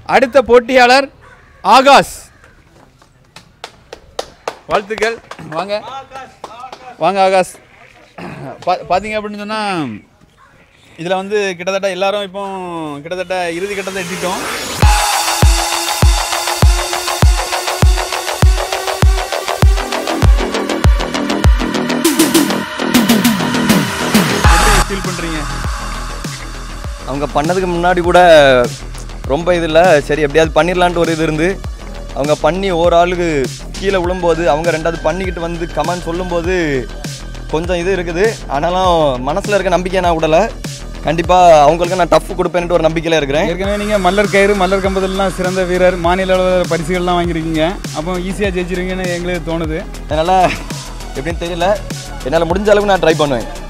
அடுத்த போட்டியாளர் ஆகாஷ் வாழ்த்துக்கள் வாங்க வாங்க ஆகாஷ் பா பார்த்தீங்க அப்படின்னு சொன்னால் இதில் வந்து கிட்டத்தட்ட எல்லாரும் இப்போ கிட்டத்தட்ட இறுதி கட்டத்தை எட்டிட்டோம் ஃபீல் பண்ணுறீங்க அவங்க பண்ணதுக்கு முன்னாடி கூட ரொம்ப இது இல்லை சரி எப்படியாவது பண்ணிடலான்ட்டு ஒரு இது இருந்து அவங்க பண்ணி ஒரு ஆளுக்கு கீழே விழும்போது அவங்க ரெண்டாவது பண்ணிக்கிட்டு வந்து கமெண்ட் சொல்லும்போது கொஞ்சம் இது இருக்குது ஆனாலும் மனசில் இருக்க நம்பிக்கை நான் விடலை கண்டிப்பாக அவங்களுக்கு நான் டஃப் கொடுப்பேன்ட்டு ஒரு நம்பிக்கையில் இருக்கிறேன் ஏற்கனவே நீங்கள் மல்லர் கயிறு மல்லர் கம்பதெல்லாம் சிறந்த வீரர் மாநில அளவில் பரிசுகள்லாம் வாங்கியிருக்கீங்க அப்போ ஈஸியாக ஜெயிச்சிருவீங்கன்னு எங்களுக்கு தோணுது அதனால் எப்படின்னு தெரியல என்னால் முடிஞ்ச அளவுக்கு நான் ட்ரை பண்ணுவேன்